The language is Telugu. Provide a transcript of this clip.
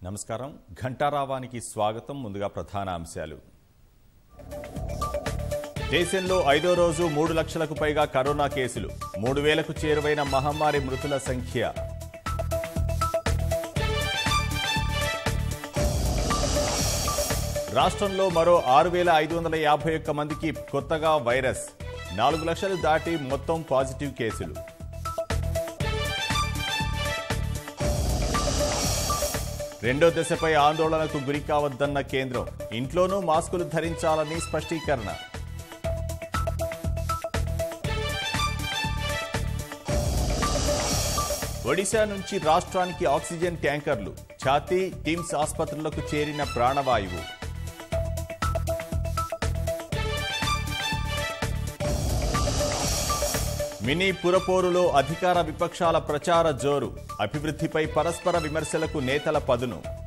నమస్కారం ఘంటారావానికి స్వాగతం ముందుగా ప్రధాన అంశాలు దేశంలో ఐదో రోజు మూడు లక్షలకు పైగా కరోనా కేసులు మూడు వేలకు చేరువైన మహమ్మారి మృతుల సంఖ్య రాష్ట్రంలో మరో ఆరు వేల ఐదు వందల యాభై ఒక్క మందికి కొత్తగా వైరస్ నాలుగు లక్షలు దాటి మొత్తం పాజిటివ్ కేసులు రెండో దశపై ఆందోళనకు గురి కావద్దన్న కేంద్రం ఇంట్లోనూ మాస్కులు ధరించాలని స్పష్టీకరణ ఒడిశా నుంచి రాష్ట్రానికి ఆక్సిజన్ ట్యాంకర్లు ఛాతీ టిమ్స్ ఆసుపత్రులకు చేరిన ప్రాణవాయువు మినీ పురపోరులో అధికార విపక్షాల ప్రచార జోరు అభివృద్ధిపై పరస్పర విమర్శలకు నేతల పదును